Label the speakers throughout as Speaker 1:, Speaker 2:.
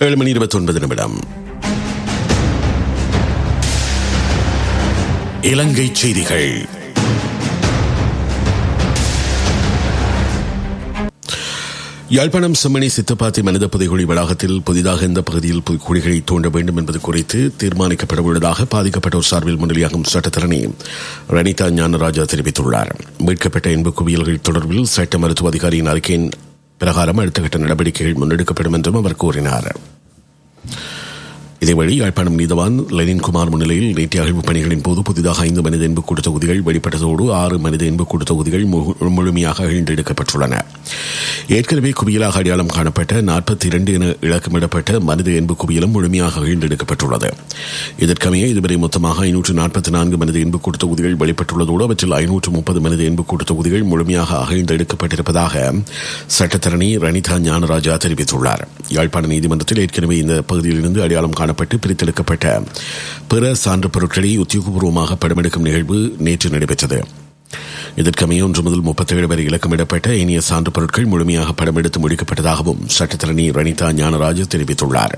Speaker 1: ஏழு மணி இருபத்தி ஒன்பது நிமிடம் இலங்கை செய்திகள் யாழ்ப்பாணம் செம்மணி சித்தப்பாத்தி மனித புதைகுழி வளாகத்தில் புதிதாக எந்த பகுதியில் குழிகளை தோண்ட வேண்டும் என்பது குறித்து தீர்மானிக்கப்பட உள்ளதாக பாதிக்கப்பட்டோர் சார்பில் முன்னிலையாகும் சட்டத்தரணி ரணிதா ஞானராஜா தெரிவித்துள்ளார் மீட்கப்பட்ட இன்பு குவியல்கள் தொடர்பில் சட்ட மருத்துவ அதிகாரியின் அறிக்கையின் பிரகாரம் அடுத்த கட்ட நடவடிக்கைகள் முன்னெடுக்கப்படும் என்றும் அவர் கூறினார் இதேவழி யாழ்ப்பாணம் நீதவான் லெனின்குமார் முன்னிலையில் நேற்று அகழ்வு பணிகளின் போது புதிதாக ஐந்து மனித இன்பு கூட்டு தொகுதிகள் வெளிப்பட்டதோடு ஆறு மனித இன்பு கூட்டு தொகுதிகள் முழுமையாக அழிந்தெடுக்கப்பட்டுள்ளன ஏற்கனவே குவியலாக அடையாளம் காணப்பட்ட நாற்பத்தி இரண்டு என இலக்கமிடப்பட்ட மனித இன்பு குவியலும் முழுமையாக அழிந்தெடுக்கப்பட்டுள்ளது இதற்கமைய இதுவரை மொத்தமாக ஐநூற்று நாற்பத்தி நான்கு மனித இன்பு கூட்டு தொகுதிகள் வெளிப்பட்டுள்ளதோடு அவற்றில் ஐநூற்று முப்பது மனித இன்பு கூட்டு தொகுதிகள் முழுமையாக அகழ்ந்தெடுக்கப்பட்டிருப்பதாக சட்டத்தரணி ரணிதா ஞானராஜா தெரிவித்துள்ளார் யாழ்ப்பாண நீதிமன்றத்தில் ஏற்கனவே இந்த பகுதியிலிருந்து அடையாளம் காண காணப்பட்டு பிரித்தெடுக்கப்பட்ட பிற சான்று பொருட்களை உத்தியோகபூர்வமாக படமெடுக்கும் நிகழ்வு நேற்று நடைபெற்றது இதற்கமைய ஒன்று முதல் முப்பத்தேழு வரை இலக்கமிடப்பட்ட இனிய சான்று பொருட்கள் முழுமையாக படமெடுத்து முடிக்கப்பட்டதாகவும் சட்டத்தரணி ரணிதா ஞானராஜ் தெரிவித்துள்ளார்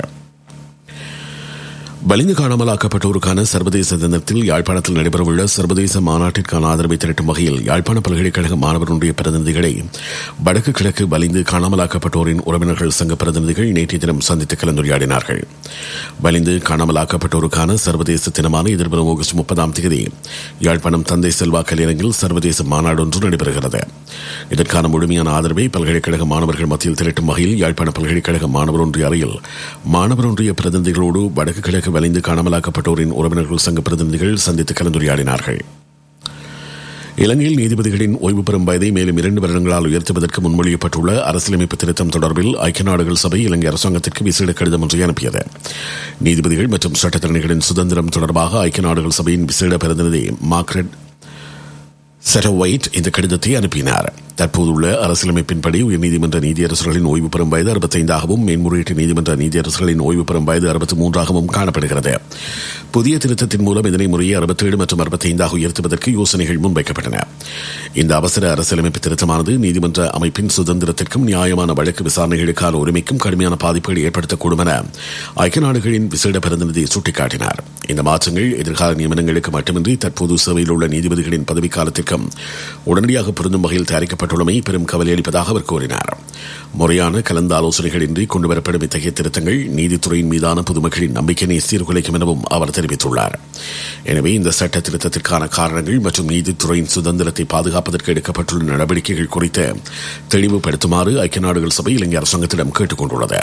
Speaker 1: வலிந்து காணாமலாக்கப்பட்டோருக்கான சர்வதேச தினத்தில் யாழ்ப்பாணத்தில் நடைபெறவுள்ள சர்வதேச மாநாட்டிற்கான ஆதரவை திரட்டும் வகையில் யாழ்ப்பாண பல்கலைக்கழக மாணவர் ஒன்றிய பிரதிநிதிகளை வடக்கு கிழக்கு வலிந்து காணாமலாக்கப்பட்டோரின் உறவினர்கள் சங்க பிரதிநிதிகள் நேற்றைய தினம் சந்தித்து கலந்துரையாடினார்கள் வலிந்து காணாமலாக்கப்பட்டோருக்கான சர்வதேச தினமான எதிர்வரும் ஆகஸ்ட் முப்பதாம் தேதி யாழ்ப்பாணம் தந்தை செல்வா கல்யாணத்தில் சர்வதேச மாநாடு ஒன்று நடைபெறுகிறது இதற்கான முழுமையான ஆதரவை பல்கலைக்கழக மாணவர்கள் மத்தியில் திரட்டும் வகையில் யாழ்ப்பாண பல்கலைக்கழக மாணவர் ஒன்றிய அறையில் மாணவர் ஒன்றிய பிரதிநிதிகளோடு வடக்கு கிழக்கு வலிந்து காணாமலாக்கப்பட்டோரின் உறவினர்கள் சங்க பிரதிநிதிகள் சந்தித்து கலந்துரையாடினார்கள் இலங்கையில் நீதிபதிகளின் ஓய்வு பெறும் வயதை மேலும் இரண்டு வருடங்களால் உயர்த்துவதற்கு முன்மொழியப்பட்டுள்ள அரசியலமைப்பு திருத்தம் தொடர்பில் ஐக்கிய நாடுகள் சபை இலங்கை அரசாங்கத்திற்கு விசேட கடிதம் ஒன்றை அனுப்பியது நீதிபதிகள் மற்றும் சட்டத்தரணிகளின் சுதந்திரம் தொடர்பாக ஐக்கிய நாடுகள் சபையின் விசேட பிரதிநிதி மார்க்ரெட் செரவைட் இந்த கடிதத்தை அனுப்பினார் தற்போதுள்ள அரசியலமைப்பின்படி உயர்நீதிமன்ற நீதியரசர்களின் ஓய்வு பெறும் வயது அறுபத்தைந்தாகவும் மேன்முறையீட்டு நீதிமன்ற நீதியரசர்களின் ஓய்வு பெறும் வயது அறுபத்தி மூன்றாகவும் காணப்படுகிறது புதிய திருத்தத்தின் மூலம் இதனை முறையே அறுபத்தேழு மற்றும் அறுபத்தைந்தாக உயர்த்துவதற்கு யோசனைகள் முன்வைக்கப்பட்டன இந்த அவசர அரசியலமைப்பு திருத்தமானது நீதிமன்ற அமைப்பின் சுதந்திரத்திற்கும் நியாயமான வழக்கு விசாரணைகளுக்கான உரிமைக்கும் கடுமையான பாதிப்புகள் ஏற்படுத்தக்கூடும் என ஐக்கிய நாடுகளின் விசேட பிரதிநிதி சுட்டிக்காட்டினார் இந்த மாற்றங்கள் எதிர்கால நியமனங்களுக்கு மட்டுமின்றி தற்போது சேவையில் உள்ள நீதிபதிகளின் பதவிக்காலத்திற்கும் உடனடியாக பொருந்தும் வகையில் தயாரிக்கப்பட்டுள்ளமை பெரும் கவலை அளிப்பதாக அவர் கூறினார் முறையான கலந்த ஆலோசனைகளின்றி கொண்டுவரப்படும் இத்தகைய திருத்தங்கள் நீதித்துறையின் மீதான பொதுமக்களின் நம்பிக்கையை சீர்குலைக்கும் எனவும் அவர் தெரிவித்துள்ளார் எனவே இந்த சட்ட திருத்தத்திற்கான காரணங்கள் மற்றும் நீதித்துறையின் சுதந்திரத்தை பாதுகாப்பதற்கு எடுக்கப்பட்டுள்ள நடவடிக்கைகள் குறித்து தெளிவுபடுத்துமாறு ஐக்கிய நாடுகள் சபை இலங்கை அரசாங்கத்திடம் கேட்டுக் கொண்டுள்ளது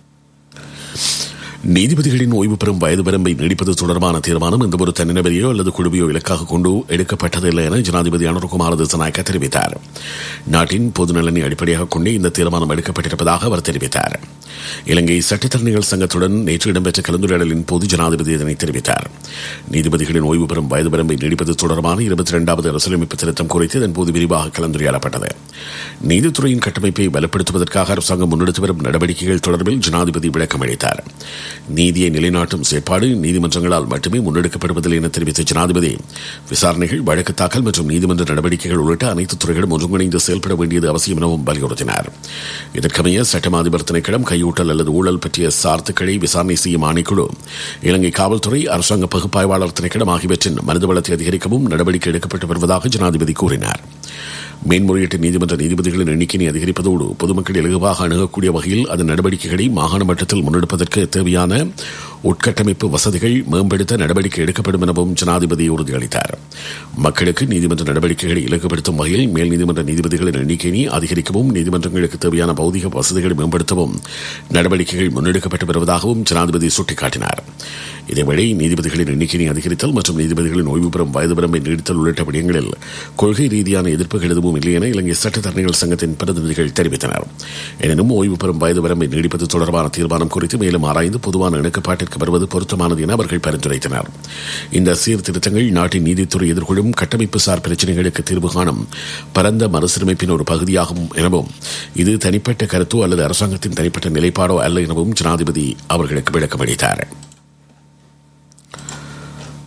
Speaker 1: நீதிபதிகளின் ஓய்வு பெறும் வயது வரம்பை நீடிப்பது தொடர்பான தீர்மானம் எந்தவொரு தனிநபரையோ அல்லது குழுவையோ இலக்காக கொண்டு எடுக்கப்பட்டதில்லை என ஜனாதிபதி அனுர்குமார் திசநாயக்க தெரிவித்தார் நாட்டின் பொதுநலனை அடிப்படையாக கொண்டு இந்த தீர்மானம் எடுக்கப்பட்டிருப்பதாக அவர் தெரிவித்தார் இலங்கை சட்டத்தரணிகள் சங்கத்துடன் நேற்று இடம்பெற்ற கலந்துரையாடலின் போது ஜனாதிபதி இதனை தெரிவித்தார் நீதிபதிகளின் ஓய்வு பெறும் வயது வரம்பை நீடிப்பது தொடர்பான இருபத்தி இரண்டாவது அரசியலமைப்பு திருத்தம் குறித்து இதன்போது விரிவாக கலந்துரையாடப்பட்டது நீதித்துறையின் கட்டமைப்பை பலப்படுத்துவதற்காக அரசாங்கம் முன்னெடுத்து வரும் நடவடிக்கைகள் தொடர்பில் ஜனாதிபதி விளக்கம் அளித்தார் நீதியை நிலைநாட்டும் செயற்பாடு நீதிமன்றங்களால் மட்டுமே முன்னெடுக்கப்படுவதில்லை என தெரிவித்த ஜனாதிபதி விசாரணைகள் வழக்கு தாக்கல் மற்றும் நீதிமன்ற நடவடிக்கைகள் உள்ளிட்ட அனைத்து துறைகளும் ஒருங்கிணைந்து செயல்பட வேண்டியது அவசியம் எனவும் வலியுறுத்தினார் இதற்கமைய சட்டமாதிபர் திணைக்களம் கையூட்டல் அல்லது ஊழல் பற்றிய சார்த்துக்களை விசாரணை செய்யும் ஆணைக்குழு இலங்கை காவல்துறை அரசாங்க பகுப்பாய்வாளர் திணைக்களம் ஆகியவற்றின் மனிதவளத்தை அதிகரிக்கவும் நடவடிக்கை எடுக்கப்பட்டு வருவதாக ஜனாதிபதி கூறினார் மேன்முறையீட்டு நீதிமன்ற நீதிபதிகளின் எண்ணிக்கையை அதிகரிப்பதோடு பொதுமக்கள் இலகுவாக அணுகக்கூடிய வகையில் அதன் நடவடிக்கைகளை மாகாண மட்டத்தில் முன்னெடுப்பதற்கு தேவையான உட்கட்டமைப்பு வசதிகள் மேம்படுத்த நடவடிக்கை எடுக்கப்படும் எனவும் ஜனாதிபதி உறுதியளித்தார் மக்களுக்கு நீதிமன்ற நடவடிக்கைகளை இலகுபடுத்தும் வகையில் மேல் நீதிமன்ற நீதிபதிகளின் எண்ணிக்கையை அதிகரிக்கவும் நீதிமன்றங்களுக்கு தேவையான பௌதிக வசதிகளை மேம்படுத்தவும் நடவடிக்கைகள் முன்னெடுக்கப்பட்டு வருவதாகவும் ஜனாதிபதி சுட்டிக்காட்டினார் இதேவேளை நீதிபதிகளின் எண்ணிக்கையை அதிகரித்தல் மற்றும் நீதிபதிகளின் ஓய்வு பெறும் வயது வரம்பை நீடித்தல் உள்ளிட்ட விடயங்களில் கொள்கை ரீதியான எதிர்ப்புகள் எதுவும் இல்லை என இலங்கை சட்டத்தரணிகள் சங்கத்தின் பிரதிநிதிகள் தெரிவித்தனர் எனினும் ஓய்வு பெறும் வயது வரம்பை நீடிப்பது தொடர்பான தீர்மானம் குறித்து மேலும் ஆராய்ந்து பொதுவான இணக்கப்பாட்டிற்கு வருவது பொருத்தமானது என அவர்கள் பரிந்துரைத்தனர் இந்த சீர்திருத்தங்கள் நாட்டின் நீதித்துறை எதிர்கொள்ளும் கட்டமைப்பு சார் பிரச்சினைகளுக்கு தீர்வு காணும் பரந்த மறுசீரமைப்பின் ஒரு பகுதியாகும் எனவும் இது தனிப்பட்ட கருத்தோ அல்லது அரசாங்கத்தின் தனிப்பட்ட நிலைப்பாடோ அல்ல எனவும் ஜனாதிபதி அவர்களுக்கு விளக்கம் அளித்தார்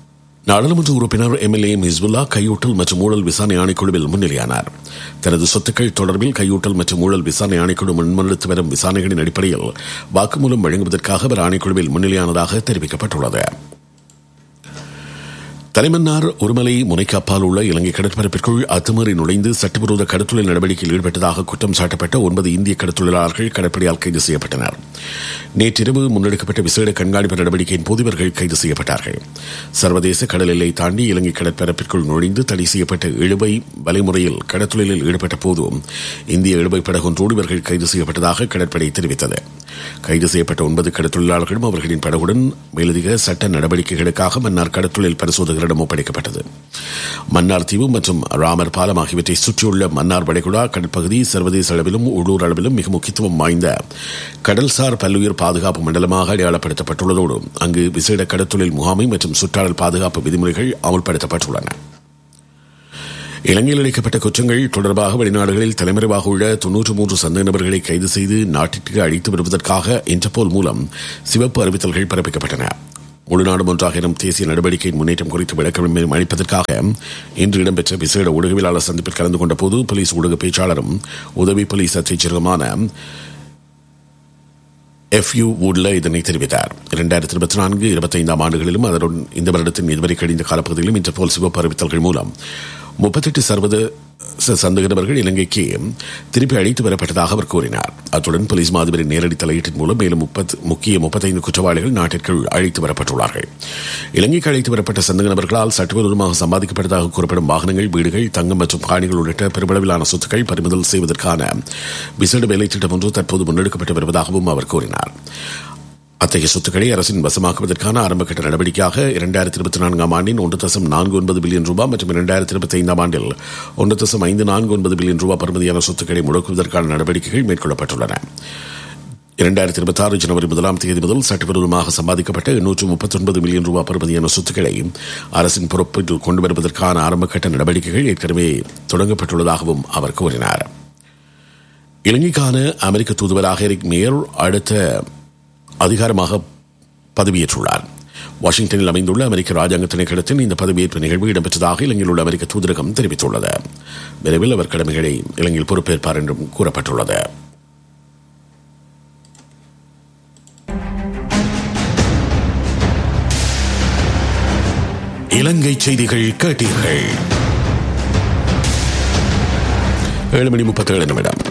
Speaker 1: நாடாளுமன்ற உறுப்பினர் எம்எல்ஏ மிஸ்புல்லா கையூட்டல் மற்றும் ஊழல் விசாரணை ஆணைக்குழுவில் முன்னிலையானார் தனது சொத்துக்கள் தொடர்பில் கையூட்டல் மற்றும் ஊழல் விசாரணை ஆணைக்குழு முன்மொழித்து வரும் விசாரணைகளின் அடிப்படையில் வாக்குமூலம் வழங்குவதற்காக அவர் ஆணைக்குழுவில் முன்னிலையானதாக தெரிவிக்கப்பட்டுள்ளது தலைமன்னார் ஒருமலை முனைக்கு அப்பால் உள்ள இலங்கை கடற்பரப்பிற்குள் அத்துமீறி நுழைந்து சட்டவிரோத கடத்தொழில் நடவடிக்கையில் ஈடுபட்டதாக குற்றம் சாட்டப்பட்ட ஒன்பது இந்திய கடத்தொழிலாளர்கள் கடற்படையால் கைது செய்யப்பட்டனர் நேற்றிரவு முன்னெடுக்கப்பட்ட விசேட கண்காணிப்பு நடவடிக்கையின் போது இவர்கள் கைது செய்யப்பட்டார்கள் சர்வதேச கடல் எல்லை தாண்டி இலங்கை கடற்பரப்பிற்குள் நுழைந்து தடை செய்யப்பட்ட இழுவை வலைமுறையில் கடத்தொழிலில் ஈடுபட்ட போது இந்திய இழுவை படகொன்றோடு இவர்கள் கைது செய்யப்பட்டதாக கடற்படை தெரிவித்தது கைது செய்யப்பட்ட ஒன்பது கடத்தொழிலாளர்களும் அவர்களின் படகுடன் மேலதிக சட்ட நடவடிக்கைகளுக்காக மன்னார் கடத்தொழில் பரிசோதகரிடம் ஒப்படைக்கப்பட்டது மன்னார் தீவு மற்றும் ராமர் பாலம் ஆகியவற்றை சுற்றியுள்ள மன்னார் வளைகுடா கடற்பகுதி சர்வதேச அளவிலும் உள்ளூர் அளவிலும் மிக முக்கியத்துவம் வாய்ந்த கடல்சார் பல்லுயிர் பாதுகாப்பு மண்டலமாக அடையாளப்படுத்தப்பட்டுள்ளதோடு அங்கு விசேட கடத்தொழில் முகாமை மற்றும் சுற்றாடல் பாதுகாப்பு விதிமுறைகள் அமல்படுத்தப்பட்டுள்ளன இலங்கையில் அளிக்கப்பட்ட குற்றங்கள் தொடர்பாக வெளிநாடுகளில் தலைமறைவாக உள்ள தொன்னூற்று மூன்று சந்தேக நபர்களை கைது செய்து நாட்டிற்கு அழைத்து வருவதற்காக இன்டர்போல் மூலம் சிவப்பு அறிவித்தல்கள் பிறப்பிக்கப்பட்டன முழுநாடு ஒன்றாக எனும் தேசிய நடவடிக்கையின் முன்னேற்றம் குறித்து விளக்கம் அளிப்பதற்காக இன்று இடம்பெற்ற விசேட ஊடகவியலாளர் சந்திப்பில் கலந்து கொண்ட போது போலீஸ் ஊடக பேச்சாளரும் உதவி போலீஸ் அச்சீச்சருமான எஃப்யூ வூட்ல இதனை தெரிவித்தார் இரண்டாயிரத்தி இருபத்தி நான்கு இருபத்தி ஐந்தாம் ஆண்டுகளிலும் அதனுடன் இந்த வருடத்தின் இதுவரை கழிந்த காலப்பகுதியிலும் இன்டர்போல் சிவப்பு அறிவித்தல்கள் மூலம் முப்பத்தெட்டு சர்வத சந்தேக நபர்கள் இலங்கைக்கு திருப்பி அழைத்து வரப்பட்டதாக அவர் கூறினார் அத்துடன் போலீஸ் மாதிபரின் நேரடி தலையீட்டின் மூலம் மேலும் முக்கிய முப்பத்தைந்து குற்றவாளிகள் நாட்டிற்குள் அழைத்து வரப்பட்டுள்ளார்கள் இலங்கைக்கு அழைத்து வரப்பட்ட சந்தேக நபர்களால் சட்டவிரோதமாக சம்பாதிக்கப்பட்டதாக கூறப்படும் வாகனங்கள் வீடுகள் தங்கம் மற்றும் காணிகள் உள்ளிட்ட பெருமளவிலான சொத்துக்கள் பறிமுதல் செய்வதற்கான விசேட வேலை திட்டம் ஒன்று தற்போது முன்னெடுக்கப்பட்டு வருவதாகவும் அவர் கூறினார் அத்தகைய சொத்துக்களை அரசின் வசமாக்குவதற்கான ஆரம்பகட்ட நடவடிக்கையாக இரண்டாயிரத்தி இருபத்தி நான்காம் ஆண்டின் ஒன்று தசம் நான்கு ஒன்பது பில்லியன் ரூபாய் மற்றும் இரண்டாயிரத்தி இருபத்தி ஐந்தாம் ஆண்டில் ஒன்று தசம் ஐந்து நான்கு ஒன்பது பில்லியன் ரூபாய் பெறுமதியான சொத்துக்களை முடக்குவதற்கான நடவடிக்கைகள் மேற்கொள்ளப்பட்டுள்ளன இரண்டாயிரத்தி இருபத்தி ஆறு ஜனவரி முதலாம் தேதி முதல் சட்டவிரோதமாக சம்பாதிக்கப்பட்ட எண்ணூற்று முப்பத்தி ஒன்பது மில்லியன் ரூபாய் பெறுமதியான சொத்துக்களை அரசின் பொறுப்பில் கொண்டு வருவதற்கான ஆரம்பகட்ட நடவடிக்கைகள் ஏற்கனவே தொடங்கப்பட்டுள்ளதாகவும் அவர் கூறினார் இலங்கைக்கான அமெரிக்க தூதுவராக எரிக் மேயர் அடுத்த அதிகாரமாக பதவியேற்றுள்ளார் வாஷிங்டனில் அமைந்துள்ள அமெரிக்க ராஜாங்க திணைக்களத்தின் இந்த பதவியேற்பு நிகழ்வு இடம்பெற்றதாக இலங்கையில் உள்ள அமெரிக்க தூதரகம் தெரிவித்துள்ளது விரைவில் அவர் கடமைகளை இலங்கையில் பொறுப்பேற்பார் என்றும் கூறப்பட்டுள்ளது இலங்கை செய்திகள் கேட்டீர்கள் ஏழு மணி முப்பத்தேழு நிமிடம்